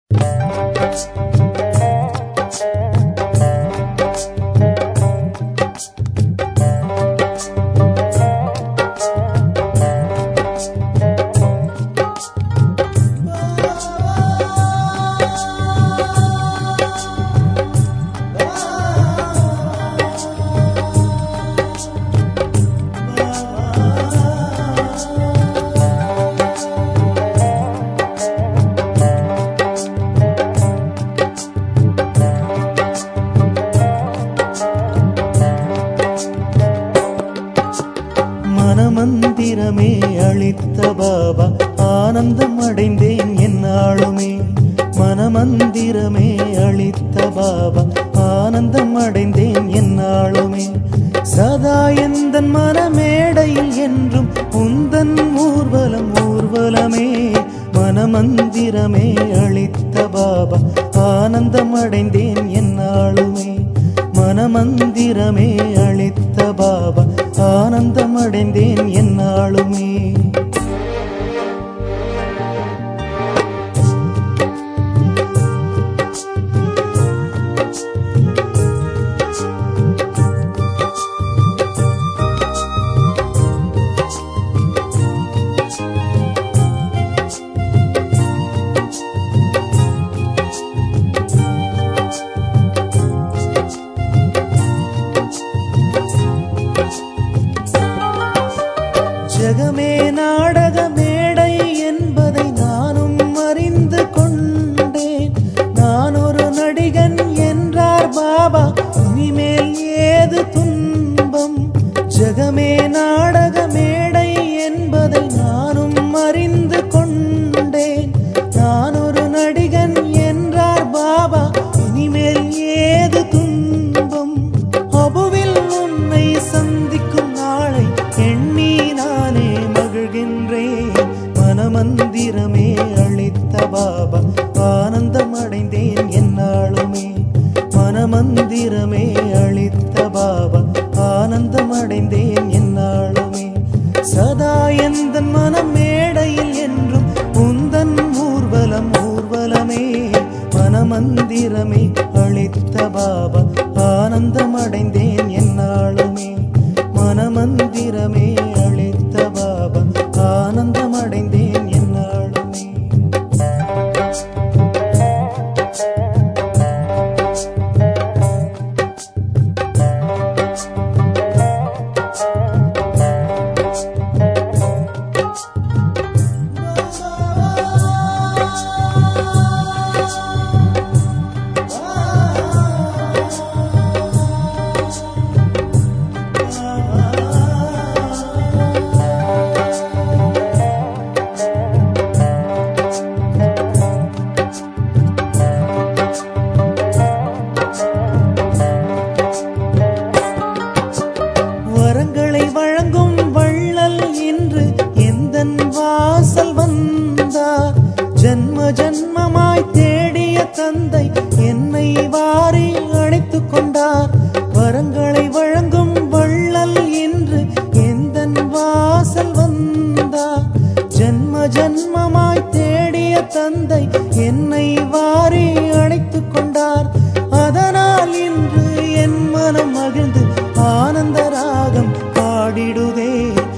மனமந்திரமே அளித்த பாபா ஆனந்தம் அடைந்தேன் என்னாளுமே மனமந்திரமே அளித்த பாபா ஆனந்தம் அடைந்தேன் என்னாளுமே சதா எந்தன் மனமேடையில் என்றும் உந்தன் ஊர்வலம் ஊர்வலமே மனமந்திரமே அளித்த பாபா ஆனந்தம் அடைந்தேன் என்னாளுமே மனமந்திரமே அளித்த பாபா ஆனந்தம் அடைந்தேன் என்னாளுமே ஜெகமே நாடக மேடை என்பதை நானும் அறிந்து கொண்டேன் நான் ஒரு நடிகன் என்றார் பாபா இனிமேல் ஏது துன்பம் ஜெகமே நாடக மேடை என்பதை நானும் அறிந்து கொண்டேன் நான் ஒரு நடிகன் என்றார் பாபா இனிமேல் ஏது துன்பம் அபுவில் உன்னை சந்திக்கும் நாளை எண்ணி நானே மகிழ்கின்றேன் மனமந்திரமே அளித்த பாபா ஆனந்தம் அடைந்தேன் என்னாளுமே மனமந்திரமே அளித்த பாபா ஆனந்தம் அடைந்தேன் என்னாளுமே சதா எந்தன் மனம் மேடையில் என்றும் உந்தன் ஊர்வலம் ஊர்வலமே மனமந்திரமே அளித்த பாபா ஆனந்தம் அடைந்தேன் என்னாளுமே மனமந்திரமே அளித்த பாபா ஆனந்தம் அடைந்தேன் என்னாளுமே வரங்களை வழங்கும் வள்ளல் இன்று எந்தன் வாசல் வந்தார் ஜன்ம ஜன்மமாய் தேடிய தந்தை என்னை வாரி அழைத்துக் கொண்டார் வரங்களை வழங்கும் வள்ளல் இன்று எந்தன் வாசல் வந்தார் ஜன்ம ஜன்மமாய் தேடிய தந்தை என்னை வாரி அழைத்துக் கொண்டார் அதனால் இன்று என் மனம் மகிழ்ந்து ஆனந்த ராகம் பாடிடுதே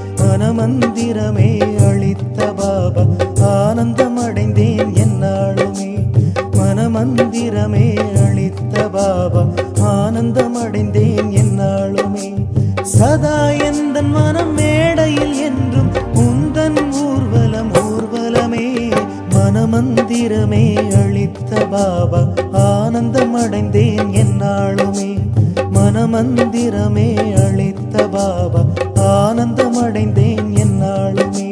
மனமந்திரமே அளித்த பாபா ஆனந்தம் அடைந்தேன் என்னாளுமே மனமந்திரமே அளித்த பாபா ஆனந்தம் அடைந்தேன் என்னாளுமே சதா எந்தன் மனம் மேடையில் என்றும் உந்தன் ஊர்வலம் ஊர்வலமே மனமந்திரமே அளித்த பாபா ஆனந்தம் அடைந்தேன் என்னாளுமே மனமந்திரமே அளித்த பாபா ஆனந்தம் அடைந்தேன் என்னாளுமே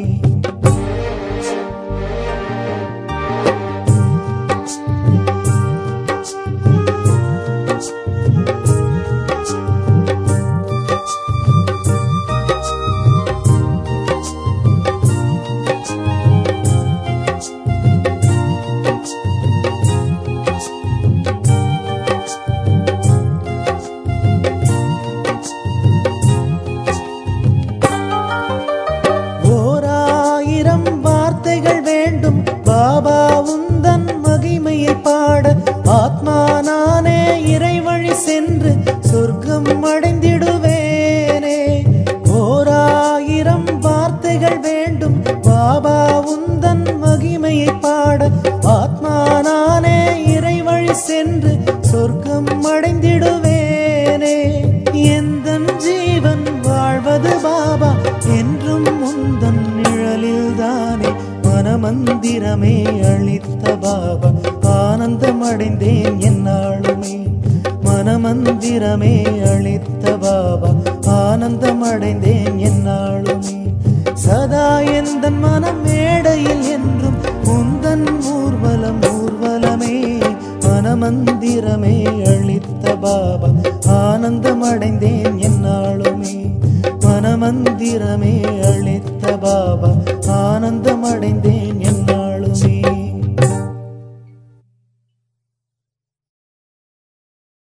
ஓராயிரம் வார்த்தைகள் வேண்டும் பாபா உந்தன் மகிமையை மகிமையை பாட ஆத்மா நானே இறைவழி சென்று சொர்க்கம் அடைந்திடுவேனே எந்த ஜீவன் வாழ்வது பாபா என்றும் முந்தன் நிழலில் தானே மனமந்திரமே அளித்த பாபா ஆனந்தம் அடைந்தேன் என்னாலுமே மனமந்திரமே அளித்த பாபா ஆனந்தம் அடைந்தேன் என்னாலுமே சதா எந்த மனம் மேடையில் என்றும் உந்தன் ஊர்வலம் ஊர்வலமே மனமந்திரமே அளித்த பாபா ஆனந்தம் அடைந்தேன் என்னாலுமே மனமந்திரமே அளித்த பாபா ஆனந்தம் அடைந்தேன்